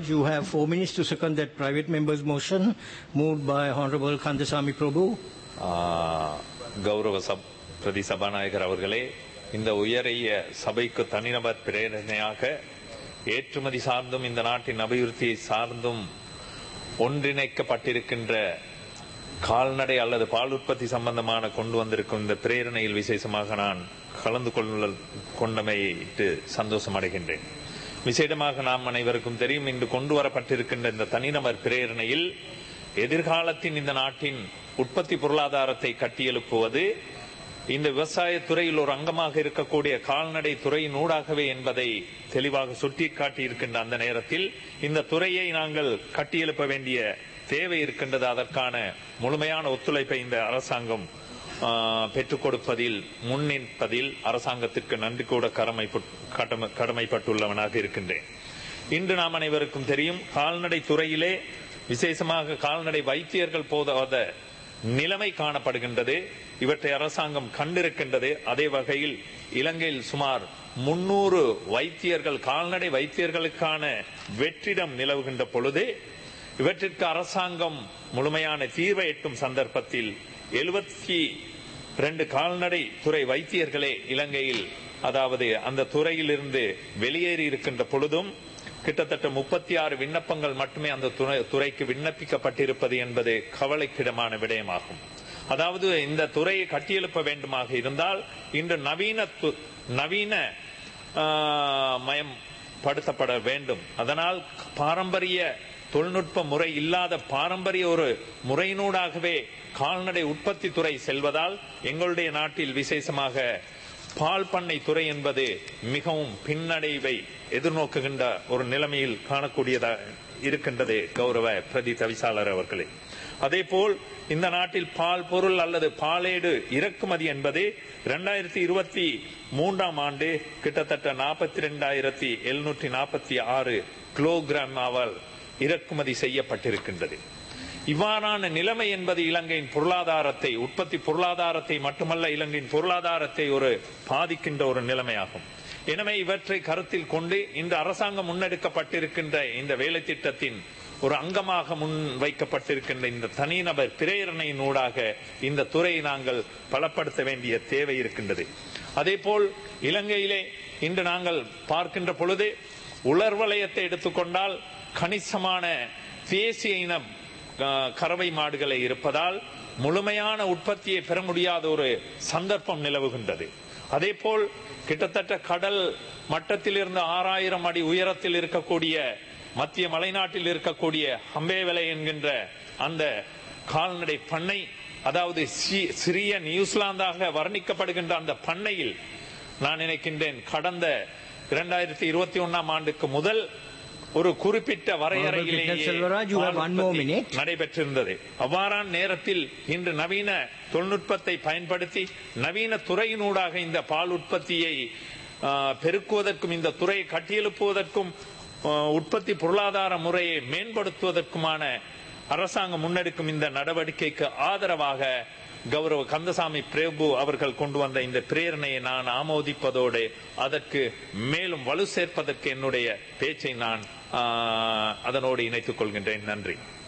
you have four minutes to second that private member's motion moved by Honorable Kandasamy Prabhu. ஆ, கௌரவ sub பிரதி சபாநாயகர் அவர்களே இந்த உயரிய சபைக்கு தனிநபர் பிரேரணையாக ஏற்றுமதி சார்ந்தும் இந்த நாட்டின் அபிவிருத்தியை சார்ந்தும் ஒன்றிணைக்கப்பட்டிருக்கின்ற கால்நடை அல்லது பால் உற்பத்தி சம்பந்தமான கொண்டு வந்திருக்கும் இந்த பிரேரணையில் விசேஷமாக நான் கலந்து கொள்ள கொண்டமையிட்டு சந்தோஷம் அடைகின்றேன் விசேடமாக நாம் அனைவருக்கும் தெரியும் இன்று கொண்டு வரப்பட்டிருக்கின்ற இந்த தனிநபர் பிரேரணையில் எதிர்காலத்தின் இந்த நாட்டின் உற்பத்தி பொருளாதாரத்தை கட்டியெழுப்புவது இந்த விவசாய துறையில் ஒரு அங்கமாக இருக்கக்கூடிய கால்நடை துறையின் ஊடாகவே என்பதை தெளிவாக சுட்டிக்காட்டி இருக்கின்ற அந்த நேரத்தில் இந்த துறையை நாங்கள் கட்டியெழுப்ப வேண்டிய தேவை இருக்கின்றது அதற்கான முழுமையான ஒத்துழைப்பை இந்த அரசாங்கம் ஆ, பெற்றுக் கொடுப்பதில் முன்னிற்பதில் அரசாங்கத்திற்கு நன்றி கூட கடமை கடமை- கடமைப்பட்டுள்ளவனாக இருக்கின்றேன் இன்று நாம் அனைவருக்கும் தெரியும் கால்நடை துறையிலே விசேஷமாக கால்நடை வைத்தியர்கள் போதாத நிலைமை காணப்படுகின்றது இவற்றை அரசாங்கம் கண்டிருக்கின்றது அதே வகையில் இலங்கையில் சுமார் முன்னூறு வைத்தியர்கள் கால்நடை வைத்தியர்களுக்கான வெற்றிடம் நிலவுகின்ற பொழுது இவற்றிற்கு அரசாங்கம் முழுமையான தீர்வை எட்டும் சந்தர்ப்பத்தில் எழுபத்தி ரெண்டு கால்நடை துறை வைத்தியர்களே இலங்கையில் அதாவது அந்த துறையிலிருந்து வெளியேறி இருக்கின்ற பொழுதும் கிட்டத்தட்ட முப்பத்தி ஆறு விண்ணப்பங்கள் மட்டுமே அந்த துறை- துறைக்கு விண்ணப்பிக்கப்பட்டிருப்பது என்பது கவலைக்கிடமான விடயமாகும் அதாவது இந்த துறையை கட்டியெழுப்ப வேண்டுமாக இருந்தால் இன்று நவீன து- நவீன ஆ, மயம் படுத்தப்பட வேண்டும் அதனால் பாரம்பரிய தொழில்நுட்ப முறை இல்லாத பாரம்பரிய ஒரு முறையினூடாகவே கால்நடை உற்பத்தி துறை செல்வதால் எங்களுடைய நாட்டில் விசேஷமாக பால் பண்ணை துறை என்பது மிகவும் பின்னடைவை எதிர்நோக்குகின்ற ஒரு நிலைமையில் காணக்கூடியதா இருக்கின்றது கௌரவ பிரதி தவிசாளர் அவர்களே அதேபோல் இந்த நாட்டில் பால் பொருள் அல்லது பாலேடு இறக்குமதி என்பது இரண்டாயிரத்தி இருபத்தி மூன்றாம் ஆண்டு கிட்டத்தட்ட நாற்பத்தி ரெண்டாயிரத்தி எழுநூற்றி நாற்பத்தி ஆறு கிலோகிராம் ஆவால் இறக்குமதி செய்யப்பட்டிருக்கின்றது இவ்வாறான நிலைமை என்பது இலங்கையின் பொருளாதாரத்தை உற்பத்தி பொருளாதாரத்தை மட்டுமல்ல இலங்கையின் பொருளாதாரத்தை ஒரு பாதிக்கின்ற ஒரு நிலைமையாகும் எனவே இவற்றை கருத்தில் கொண்டு இந்த அரசாங்கம் முன்னெடுக்கப்பட்டிருக்கின்ற இந்த வேலை திட்டத்தின் ஒரு அங்கமாக முன் வைக்கப்பட்டிருக்கின்ற இந்த தனிநபர் பிரேரணையின் ஊடாக இந்த துறையை நாங்கள் பலப்படுத்த வேண்டிய தேவை இருக்கின்றது அதேபோல் இலங்கையிலே இன்று நாங்கள் பார்க்கின்ற பொழுது உலர் வலயத்தை எடுத்துக்கொண்டால் கணிசமான தேசிய இன அஹ், கறவை மாடுகளை இருப்பதால் முழுமையான உற்பத்தியை பெற முடியாத ஒரு சந்தர்ப்பம் நிலவுகின்றது அதேபோல் கிட்டத்தட்ட கடல் மட்டத்திலிருந்து ஆறாயிரம் அடி உயரத்தில் இருக்கக்கூடிய மத்திய மலைநாட்டில் இருக்கக்கூடிய ஹம்பேவலை என்கின்ற அந்த கால்நடை பண்ணை அதாவது சி- சிறிய நியூசிலாந்தாக வர்ணிக்கப்படுகின்ற அந்த பண்ணையில் நான் நினைக்கின்றேன் கடந்த இரண்டாயிரத்தி இருபத்தி ஒன்னாம் ஆண்டுக்கு முதல் ஒரு குறிப்பிட்ட வரையறையிலேயே Honorable Kitnet Selvaraj, you have ball one more உற்பத்தி minute. நடைபெற்றிருந்தது அவ்வாறான நேரத்தில் இன்று நவீன தொழில்நுட்பத்தை பயன்படுத்தி நவீன துறையினூடாக இந்த பால் உற்பத்தியை ஆ, பெருக்குவதற்கும் இந்த துறையை கட்டியெழுப்புவதற்கும் ஆ, உற்பத்தி பொருளாதார முறையை மேம்படுத்துவதற்குமான அரசாங்கம் முன்னெடுக்கும் இந்த நடவடிக்கைக்கு ஆதரவாக கௌரவ கந்தசாமி பிரபு அவர்கள் கொண்டு வந்த இந்த பிரேரணையை நான் ஆமோதிப்பதோடு அதற்கு மேலும் வலு சேர்ப்பதற்கு என்னுடைய பேச்சை நான் ஆ, அதனோடு இணைத்துக் கொள்கின்றேன் நன்றி